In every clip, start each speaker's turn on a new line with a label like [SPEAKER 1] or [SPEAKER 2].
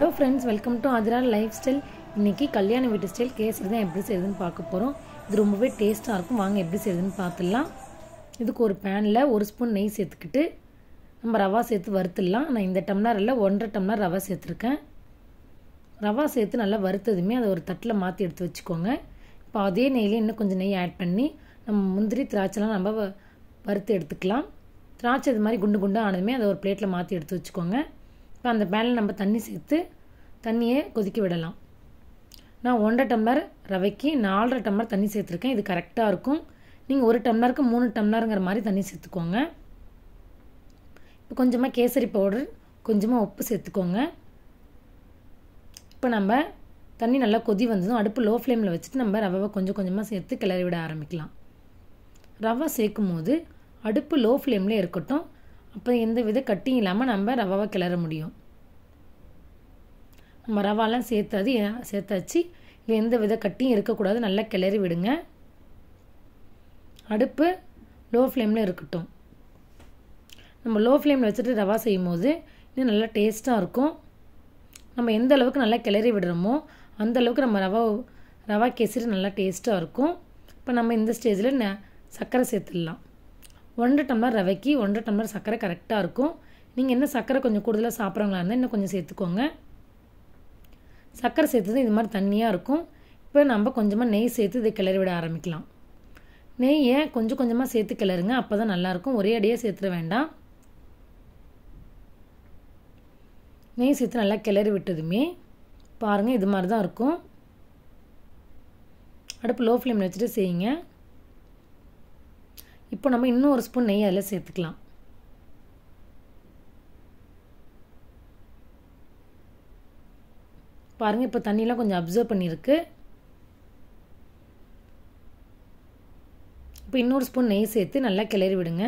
[SPEAKER 1] hello friends welcome to Athira lifestyle இன்றைக்கி கல்யாண வீட்டு ஸ்டைல் கேசரி தான் எப்படி செய்யுதுன்னு பார்க்க போகிறோம் இது ரொம்பவே டேஸ்ட்டாக இருக்கும் வாங்க எப்படி செய்யுதுன்னு பார்த்துடலாம் இதுக்கு ஒரு பேனில் ஒரு ஸ்பூன் நெய் சேர்த்துக்கிட்டு நம்ம ரவா சேர்த்து வறுத்துடலாம் நான் இந்த டம்ளரில் ஒன்றரை டம்ளர் ரவா சேர்த்துருக்கேன் ரவா சேர்த்து நல்லா வறுத்ததுமே அதை ஒரு தட்டில் மாற்றி எடுத்து வச்சுக்கோங்க இப்போ அதே நெய்யில் இன்னும் கொஞ்சம் நெய் ஆட் பண்ணி நம்ம முந்திரி திராட்சைலாம் நம்ம வ- வறுத்து எடுத்துக்கலாம் திராட்சை இது மாதிரி குண்டு குண்டாக ஆனதுமே அதை ஒரு பிளேட்டில் மாற்றி எடுத்து வச்சுக்கோங்க இப்போ அந்த பேனில் நம்ம தண்ணி சேர்த்து தண்ணியை கொதிக்க விடலாம் நான் ஒன்றரை டம்ளர் ரவைக்கு நாலரை டம்ளர் தண்ணி சேர்த்துருக்கேன் இது கரெக்டாக இருக்கும் நீங்கள் ஒரு டம்ளருக்கு மூணு டம்ளருங்கிற மாதிரி தண்ணி சேர்த்துக்கோங்க இப்போ கொஞ்சமாக கேசரி பவுடர் கொஞ்சமாக உப்பு சேர்த்துக்கோங்க இப்போ நம்ம தண்ணி நல்லா கொதி வந்ததும் அடுப்பு லோ ஃப்ளேமில் வச்சுட்டு நம்ம ரவை கொஞ்சம் கொஞ்சமாக சேர்த்து கிளறி விட ஆரம்பிக்கலாம் ரவை சேர்க்கும் போது அடுப்பு லோ ஃப்ளேமில் இருக்கட்டும் அப்போ எந்த வித கட்டியும் இல்லாமல் நம்ம ரவாவை கிளற முடியும் நம்ம ரவாலாம் சேர்த்தாது ஏ- சேர்த்தாச்சு இல்லை எந்த வித கட்டியும் இருக்கக்கூடாது நல்லா கிளறி விடுங்க அடுப்பு லோ ஃப்ளேமில் இருக்கட்டும் நம்ம லோ ஃப்ளேமில் வச்சுட்டு ரவா செய்யும் போது இன்னும் நல்லா டேஸ்ட்டாக இருக்கும் நம்ம எந்த அளவுக்கு நல்லா கிளறி விடுறோமோ அந்த அளவுக்கு நம்ம ரவா ரவா கேசரி நல்லா டேஸ்ட்டாக இருக்கும் இப்போ நம்ம இந்த ஸ்டேஜில் ந சர்க்கரை சேர்த்துடலாம் ஒன்றரை டம்ளர் ரவைக்கு ஒன்றரை டம்ளர் சர்க்கரை கரெக்டாக இருக்கும் நீங்கள் என்ன சர்க்கரை கொஞ்சம் கூடுதலாக சாப்பிட்றவங்களா இருந்தால் இன்னும் கொஞ்சம் சேர்த்துக்கோங்க சர்க்கரை சேர்த்தது இது மாதிரி தண்ணியாக இருக்கும் இப்போ நம்ம கொஞ்சமாக நெய் சேர்த்து இதை கிளறி விட ஆரம்பிக்கலாம் நெய்யை கொஞ்சம் கொஞ்சமாக சேர்த்து கிளறுங்க அப்போ தான் நல்லாயிருக்கும் ஒரே அடியாக சேர்த்துட வேண்டாம் நெய் சேர்த்து நல்லா கிளறி விட்டதுமே பாருங்கள் இது மாதிரி தான் இருக்கும் அடுப்பு லோ ஃப்ளேமில் வச்சுட்டு செய்யுங்க இப்போ நம்ம இன்னும் ஒரு ஸ்பூன் நெய் அதில் சேர்த்துக்கலாம் பாருங்கள் இப்போ தண்ணியெலாம் கொஞ்சம் அப்சர்வ் பண்ணியிருக்கு இப்போ இன்னொரு ஸ்பூன் நெய் சேர்த்து நல்லா கிளறி விடுங்க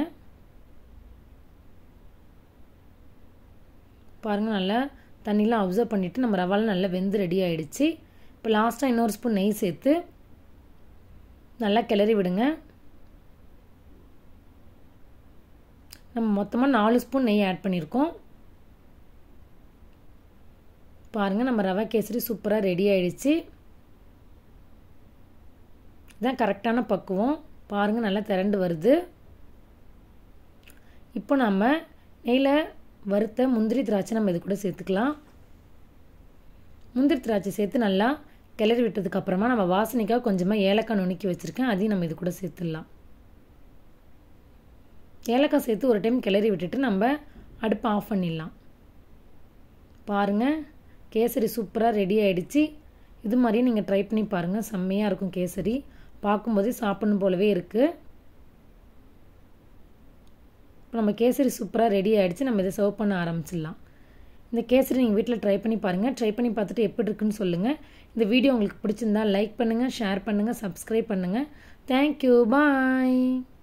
[SPEAKER 1] பாருங்கள் நல்லா தண்ணிலாம் அப்சர்வ் பண்ணிவிட்டு நம்ம ரவாலாம் நல்லா வெந்து ரெடி ஆயிடுச்சு இப்போ லாஸ்ட்டாக இன்னொரு ஸ்பூன் நெய் சேர்த்து நல்லா கிளறி விடுங்க நம்ம மொத்தமாக நாலு ஸ்பூன் நெய் ஆட் பண்ணியிருக்கோம் பாருங்கள் நம்ம ரவை கேசரி சூப்பராக ரெடி ஆயிடுச்சு இதுதான் கரெக்டான பக்குவம் பாருங்கள் நல்லா திரண்டு வருது இப்போ நம்ம நெய்யில் வறுத்த முந்திரி திராட்சை நம்ம இது கூட சேர்த்துக்கலாம் முந்திரி திராட்சை சேர்த்து நல்லா கிளறி விட்டதுக்கு அப்புறமா நம்ம வாசனைக்காக கொஞ்சமாக ஏலக்காய் நுணுக்கி வச்சுருக்கேன் அதையும் நம்ம இது கூட சேர்த்துடலாம் ஏலக்காய் சேர்த்து ஒரு டைம் கிளறி விட்டுட்டு நம்ம அடுப்பை ஆஃப் பண்ணிடலாம் பாருங்கள் கேசரி சூப்பராக ரெடி ஆயிடுச்சு இது மாதிரியே நீங்கள் ட்ரை பண்ணி பாருங்கள் செம்மையாக இருக்கும் கேசரி பார்க்கும்போதே சாப்பிடணும் போலவே இருக்குது இப்போ நம்ம கேசரி சூப்பராக ரெடி ஆயிடுச்சு நம்ம இதை சர்வ் பண்ண ஆரம்பிச்சிடலாம் இந்த கேசரி நீங்கள் வீட்டில் ட்ரை பண்ணி பாருங்கள் ட்ரை பண்ணி பார்த்துட்டு எப்படி இருக்குன்னு சொல்லுங்கள் இந்த வீடியோ உங்களுக்கு பிடிச்சிருந்தா லைக் பண்ணுங்கள் ஷேர் பண்ணுங்கள் சப்ஸ்கிரைப் பண்ணுங்கள் தேங்க்யூ பாய்